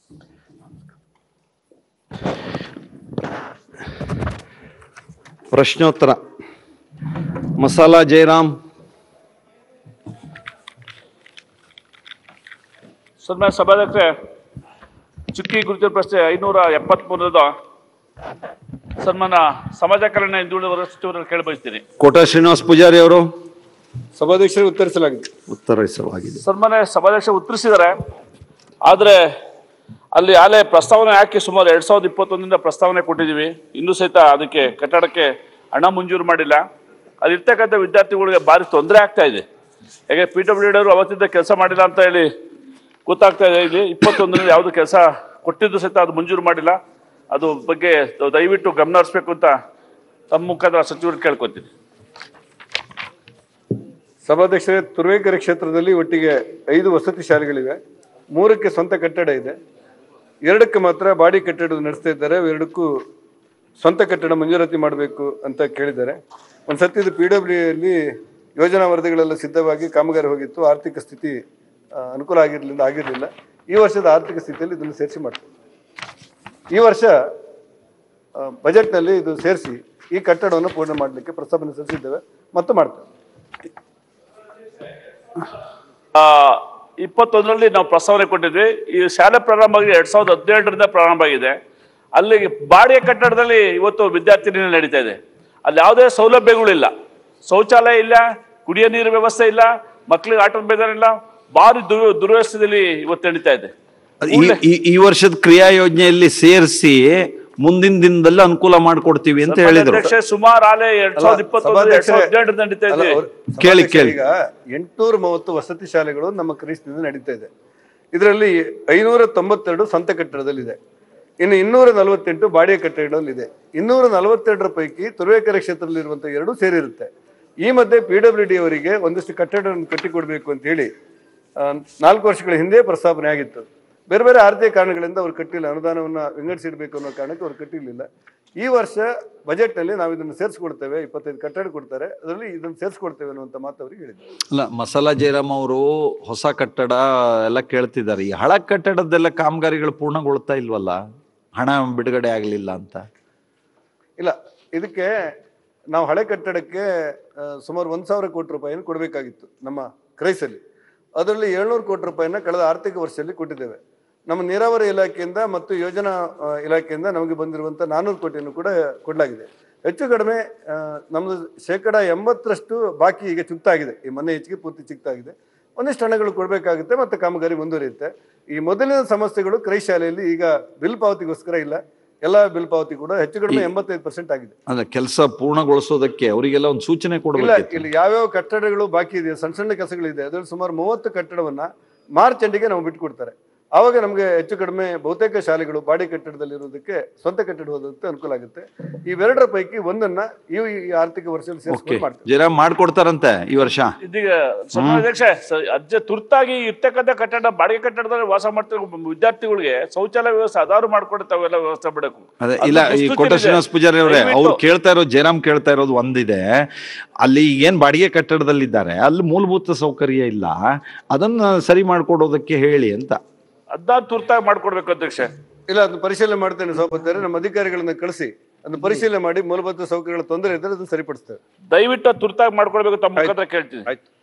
ಪ್ರಶ್ನೋತ್ತರ ಮಸಾಲಾ ಜಯರಾಮ್ ಸನ್ಮಾನ್ಯ ಸಭಾಧ್ಯಕ್ಷರೇ ಚುಕ್ಕಿ ಗುರುತಿನ ಪ್ರಶ್ನೆ ಐನೂರ ಎಪ್ಪತ್ಮೂರರದು ಸನ್ಮಾನ ಸಮಾಜ ಕಲ್ಯಾಣ ಹಿಂದುಳಿದ ವರ್ಗ ಸಚಿವರಲ್ಲಿ ಕೇಳಿ ಬಯಸ್ತೀನಿ ಕೋಟ ಶ್ರೀನಿವಾಸ್ ಪೂಜಾರಿ ಅವರು ಸಭಾಧ್ಯಕ್ಷರಿಗೆ ಉತ್ತರಿಸಲಾಗಿದೆ ಉತ್ತರಿಸವಾಗಿದೆ ಸನ್ಮಾನ್ಯ ಸಭಾಧ್ಯಕ್ಷ ಉತ್ತರಿಸಿದ್ದಾರೆ ಆದರೆ ಅಲ್ಲಿ ಆಲೆ ಪ್ರಸ್ತಾವನೆ ಹಾಕಿ ಸುಮಾರು ಎರಡ್ ಸಾವಿರದ ಇಪ್ಪತ್ತೊಂದರಿಂದ ಪ್ರಸ್ತಾವನೆ ಕೊಟ್ಟಿದ್ದೀವಿ ಇನ್ನೂ ಸಹಿತ ಅದಕ್ಕೆ ಕಟ್ಟಡಕ್ಕೆ ಹಣ ಮಂಜೂರು ಮಾಡಿಲ್ಲ ಅಲ್ಲಿ ಇರ್ತಕ್ಕಂಥ ವಿದ್ಯಾರ್ಥಿಗಳಿಗೆ ಭಾರಿ ತೊಂದರೆ ಆಗ್ತಾ ಇದೆ ಹೇಗೆ ಪಿ ಡಬ್ಲ್ಯೂ ಡಿ ಅವರು ಅವತ್ತಿಂದ ಕೆಲಸ ಮಾಡಿಲ್ಲ ಅಂತ ಹೇಳಿ ಗೊತ್ತಾಗ್ತಾ ಇದೆ ಇಲ್ಲಿ ಇಪ್ಪತ್ತೊಂದರಿಂದ ಯಾವುದು ಕೆಲಸ ಕೊಟ್ಟಿದ್ದು ಸಹಿತ ಅದು ಮಂಜೂರು ಮಾಡಿಲ್ಲ ಅದು ಬಗ್ಗೆ ದಯವಿಟ್ಟು ಗಮನ ಹರಿಸ್ಬೇಕು ಅಂತ ತಮ್ಮ ಮುಖಾಂತರ ಸಚಿವರು ಕೇಳ್ಕೊತೀನಿ ಸಭಾಧ್ಯಕ್ಷರೇ ತುರುವೇಕೆರೆ ಕ್ಷೇತ್ರದಲ್ಲಿ ಒಟ್ಟಿಗೆ ಐದು ವಸತಿ ಶಾಲೆಗಳಿವೆ ಮೂರಕ್ಕೆ ಸ್ವಂತ ಕಟ್ಟಡ ಇದೆ ಎರಡಕ್ಕೆ ಮಾತ್ರ ಬಾಡಿ ಕಟ್ಟಡ ನಡೆಸ್ತಾ ಇದ್ದಾರೆ ಎರಡಕ್ಕೂ ಸ್ವಂತ ಕಟ್ಟಡ ಮಂಜೂರಾತಿ ಮಾಡಬೇಕು ಅಂತ ಕೇಳಿದ್ದಾರೆ ಒಂದು ಸತಿ ಇದು ಪಿ ಡಬ್ಲ್ಯೂ ಅಲ್ಲಿ ಯೋಜನಾ ವರದಿಗಳೆಲ್ಲ ಸಿದ್ಧವಾಗಿ ಕಾಮಗಾರಿ ಹೋಗಿತ್ತು ಆರ್ಥಿಕ ಸ್ಥಿತಿ ಆ, ಅನುಕೂಲ ಆಗಿರಲಿಲ್ಲ ಆಗಿರಲಿಲ್ಲ ಈ ವರ್ಷದ ಆರ್ಥಿಕ ಸ್ಥಿತಿಯಲ್ಲಿ ಇದನ್ನು ಸೇರಿಸಿ ಮಾಡ್ತೀವಿ ಈ ವರ್ಷ ಆ, ಬಜೆಟ್ನಲ್ಲಿ ಇದು ಸೇರಿಸಿ ಈ ಕಟ್ಟಡವನ್ನು ಪೂರ್ಣ ಮಾಡಲಿಕ್ಕೆ ಪ್ರಸ್ತಾವನೆ ಸಲ್ಲಿಸಿದ್ದೇವೆ ಮತ್ತು ಮಾಡ್ತೇವೆ ಆ, ಇಪ್ಪತ್ತೊಂದರಲ್ಲಿ ನಾವು ಪ್ರಸ್ತಾವನೆ ಕೊಟ್ಟಿದ್ವಿ ಈ ಶಾಲೆ ಪ್ರಾರಂಭ ಆಗಿ ಎರಡ್ ಸಾವಿರದ ಹದಿನೇಳರಿಂದ ಪ್ರಾರಂಭ ಆಗಿದೆ ಅಲ್ಲಿ ಬಾಡಿಗೆ ಕಟ್ಟಡದಲ್ಲಿ ಇವತ್ತು ವಿದ್ಯಾರ್ಥಿನಿ ನಡೀತಾ ಇದೆ ಅಲ್ಲಿ ಯಾವುದೇ ಸೌಲಭ್ಯಗಳಿಲ್ಲ ಶೌಚಾಲಯ ಇಲ್ಲ ಕುಡಿಯೋ ನೀರು ವ್ಯವಸ್ಥೆ ಇಲ್ಲ ಮಕ್ಕಳಿಗೆ ಆಟದ ಮೈದಾನ ಇಲ್ಲ ಭಾರಿ ದುರ್ ದುರ್ವ್ಯವಸ್ಥೆಯಲ್ಲಿ ಇವತ್ತು ನಡೀತಾ ಇದೆ ಈ- ಈ- ಈ ವರ್ಷದ ಕ್ರಿಯಾ ಯೋಜನೆಯಲ್ಲಿ ಸೇರಿಸಿ ಮುಂದಿನ ದಿನದಲ್ಲಿ ಅನುಕೂಲ ಮಾಡಿಕೊಡ್ತೀವಿ ಅಂತ ಹೇಳಿದ್ರು ಅಧ್ಯಕ್ಷ ಸುಮಾರು ಆಲೆ ಎರಡ್ ಸಾವಿರದ ಇಪ್ಪತ್ತೊಂದು ಎರಡ್ ಸಾವಿರದ ಹದಿನೆಂಟರಿಂದ ನಡೀತಾ ಅಲ್ಲ, ಇದೆ ಅವ್ರು- ಕೇಳಿ, ಸಭಾಧ್ಯಕ್ಷ ಕೇಳಿ. ಈಗ ಎಂಟುನೂರ ಮೂವತ್ತು ವಸತಿ ಶಾಲೆಗಳು ನಮ್ಮ ಕ್ರಿಸ್ತಿನಿಂದ ನಡೀತಾ ಇದೆ ಇದರಲ್ಲಿ ಐನೂರ ತೊಂಬತ್ತೆರಡು ಸ್ವಂತ ಕಟ್ಟಡದಲ್ಲಿದೆ ಇನ್ನು ಇನ್ನೂರ ನಲವತ್ತೆಂಟು ಬಾಡಿಗೆ ಕಟ್ಟಡದಲ್ಲಿದೆ ಇನ್ನೂರ ನಲವತ್ತೆರಡರ ಪೈಕಿ ತುರುವೇಕೆರೆ ಕ್ಷೇತ್ರದಲ್ಲಿರುವಂತಹ ಎರಡೂ ಸೇರಿರುತ್ತೆ ಈ ಮಧ್ಯೆ ಪಿ ಡಬ್ಲ್ಯೂ ಡಿ ಅವರಿಗೆ ಒಂದಿಷ್ಟು ಕಟ್ಟಡವನ್ನು ಕಟ್ಟಿಕೊಡ್ಬೇಕು ಅಂತ ಹೇಳಿ ಆ, ನಾಲ್ಕು ವರ್ಷಗಳ ಹಿಂದೆ ಪ್ರಸ್ತಾವನೆ ಆಗಿತ್ತು ಬೇರೆ ಬೇರೆ ಆರ್ಥಿಕ ಕಾರಣಗಳಿಂದ ಅವ್ರು ಕಟ್ಟಿಲ್ಲ ಅನುದಾನವನ್ನ ವಿಂಗಡಿಸಿಡ್ಬೇಕು ಅನ್ನೋ ಕಾರಣಕ್ಕೆ ಅವ್ರು ಕಟ್ಟಿರ್ಲಿಲ್ಲ ಈ ವರ್ಷ ಬಜೆಟ್ನಲ್ಲಿ ನಾವು ಇದನ್ನು ಸೇರಿಸ್ಕೊಡ್ತೇವೆ ಇಪ್ಪತ್ತೈದು ಕಟ್ಟಡ ಕೊಡ್ತಾರೆ ಅದರಲ್ಲಿ ಇದನ್ನು ಸೇರಿಸ್ಕೊಡ್ತೇವೆ ಅನ್ನುವಂಥ ಮಾತು ಅವ್ರಿಗೆ ಹೇಳಿದ್ರು ಅಲ್ಲ ಮಸಾಲಾ ಜಯರಾಮ್ ಅವರು ಹೊಸ ಕಟ್ಟಡ ಎಲ್ಲ ಕೇಳ್ತಿದ್ದಾರೆ ಈ ಹಳ ಕಟ್ಟಡದೆಲ್ಲ ಕಾಮಗಾರಿಗಳು ಪೂರ್ಣಗೊಳ್ತಾ ಇಲ್ವಲ್ಲ ಹಣ ಬಿಡುಗಡೆ ಆಗಲಿಲ್ಲ ಅಂತ ಇಲ್ಲ ಇದಕ್ಕೆ ನಾವು ಹಳೆ ಕಟ್ಟಡಕ್ಕೆ ಆ, ಸುಮಾರು ಒಂದು ಸಾವಿರ ಕೋಟಿ ರೂಪಾಯಿಯನ್ನು ಕೊಡಬೇಕಾಗಿತ್ತು ನಮ್ಮ ಕ್ರೈಸಲ್ಲಿ ಅದರಲ್ಲಿ ಏಳ್ನೂರು ಕೋಟಿ ರೂಪಾಯಿನ ಕಳೆದ ಆರ್ಥಿಕ ವರ್ಷದಲ್ಲಿ ಕೊಟ್ಟಿದ್ದೇವೆ ನಮ್ಮ ನೀರಾವರಿ ಇಲಾಖೆಯಿಂದ ಮತ್ತು ಯೋಜನಾ ಆ, ಇಲಾಖೆಯಿಂದ ನಮಗೆ ಬಂದಿರುವಂಥ ನಾನ್ನೂರು ಕೋಟಿಯನ್ನು ಕೂಡ ಕೊಡಲಾಗಿದೆ ಹೆಚ್ಚು ಕಡಿಮೆ ಆ, ನಮ್ಮದು ಶೇಕಡ ಎಂಬತ್ತರಷ್ಟು ಬಾಕಿ ಈಗ ಚುಕ್ತಾಗಿದೆ ಈ ಮೊನ್ನೆ ಹೆಚ್ಚಿಗೆ ಪೂರ್ತಿ ಚುಕ್ತಾಗಿದೆ ಒಂದಿಷ್ಟು ಹಣಗಳು ಕೊಡಬೇಕಾಗುತ್ತೆ ಮತ್ತು ಕಾಮಗಾರಿ ಮುಂದುವರಿಯುತ್ತೆ ಈ ಮೊದಲಿನ ಸಮಸ್ಯೆಗಳು ಕ್ರೈ ಶಾಲೆಯಲ್ಲಿ ಈಗ ಬಿಲ್ ಪಾವತಿಗೋಸ್ಕರ ಇಲ್ಲ ಎಲ್ಲ ಬಿಲ್ ಪಾವತಿ ಕೂಡ ಹೆಚ್ಚು ಕಡಿಮೆ ಎಂಬತ್ತೈದು ಪರ್ಸೆಂಟ್ ಆಗಿದೆ ಅಂದ್ರೆ ಕೆಲಸ ಪೂರ್ಣಗೊಳಿಸೋದಕ್ಕೆ ಅವರಿಗೆಲ್ಲ ಒಂದು ಸೂಚನೆ ಇಲ್ಲ ಕೊಡಬೇಕಿತ್ತು ಇಲ್ಲಿ ಯಾವ್ಯಾವ ಕಟ್ಟಡಗಳು ಬಾಕಿ ಇದೆ ಸಣ್ಣ ಸಣ್ಣ ಕೆಲಸಗಳಿದೆ ಅದ್ರಲ್ಲಿ ಸುಮಾರು ಮೂವತ್ತು ಕಟ್ಟಡವನ್ನ ಮಾರ್ಚ್ ಎಂಡಿಗೆ ನಾವು ಬಿಟ್ಕೊಡ್ತಾರೆ ಆವಾಗ ನಮಗೆ ಹೆಚ್ಚು ಕಡಿಮೆ ಬಹುತೇಕ ಶಾಲೆಗಳು ಬಾಡಿ ಕಟ್ಟಡದಲ್ಲಿರುವುದಕ್ಕೆ ಸ್ವಂತ ಕಟ್ಟಡ ಹೋದಂತೆ ಅನುಕೂಲ ಆಗುತ್ತೆ ಇವೆರಡರ ಪೈಕಿ ಒಂದನ್ನ ಈ ಈ ಆರ್ಥಿಕ ವರ್ಷದಲ್ಲಿ ಓಕೆ ಸೇರಿಸ್ಕೊಂಡು ಮಾಡ್ತೇವೆ ಜಯರಾಮ್ ಮಾಡ್ಕೊಡ್ತಾರಂತೆ ಈ ವರ್ಷ ಇದೀಗ ಸನ್ಮಾನ್ಯ ಅಧ್ಯಕ್ಷ ಸ- ಅಜ್ಜ ತುರ್ತಾಗಿ ಇರ್ತಕ್ಕಂಥ ಕಟ್ಟಡ ಬಾಡಿಗೆ ಕಟ್ಟಡದಲ್ಲಿ ವಾಸ ಮಾಡ್ತಿರೋ ವಿದ್ಯಾರ್ಥಿಗಳಿಗೆ ಶೌಚಾಲಯ ವ್ಯವಸ್ಥೆ ಅದಾರು ಮಾಡ್ಕೊಂಡು ತಾವೆಲ್ಲ ವ್ಯವಸ್ಥೆ ಮಾಡಬೇಕು ಅದೇ ಅದು ಇಲ್ಲ ಈ ದುಸ್ಥಿತಿ ಕೋಟ ಇದೆ. ಶ್ರೀನಿವಾಸ್ ಪೂಜಾರಿ ಅವರೇ ದಯವಿಟ್ಟು ಅವ್ರು ಕೇಳ್ತಾ ಇರೋದು ಜಯರಾಮ್ ಕೇಳ್ತಾ ಇರೋದು ಒಂದಿದೆ ಅಲ್ಲಿ ಏನ್ ಬಾಡಿಗೆ ಕಟ್ಟಡದಲ್ಲಿದ್ದಾರೆ ಅಲ್ಲಿ ಮೂಲಭೂತ ಸೌಕರ್ಯ ಇಲ್ಲ ಅದನ್ನ ಸರಿ ಮಾಡ್ಕೊಡೋದಕ್ಕೆ ಹೇಳಿ ಅಂತ ಅದ್ನ ತುರ್ತಾಗಿ ಮಾಡ್ಕೊಡ್ಬೇಕು ಅಧ್ಯಕ್ಷ ಇಲ್ಲ ಅದನ್ನ ಪರಿಶೀಲನೆ ಮಾಡ್ತೇನೆ ಸಹೋದರ ನಮ್ಮ ಅಧಿಕಾರಿಗಳನ್ನ ಕಳಿಸಿ ಅದನ್ನ ಪರಿಶೀಲನೆ ಮಾಡಿ ಮೂಲಭೂತ ಸೌಕರ್ಯಗಳ ತೊಂದರೆ ಇದ್ದರೆ ಅದನ್ನ ಸರಿಪಡಿಸ್ತೇವೆ ದಯವಿಟ್ಟು ಅದ್ ತುರ್ತಾಗಿ ಮಾಡ್ಕೊಡ್ಬೇಕು ತಮ್ಮ ಮುಖಾಂತರ ಕೇಳ್ತೀನಿ ಆಯ್ತು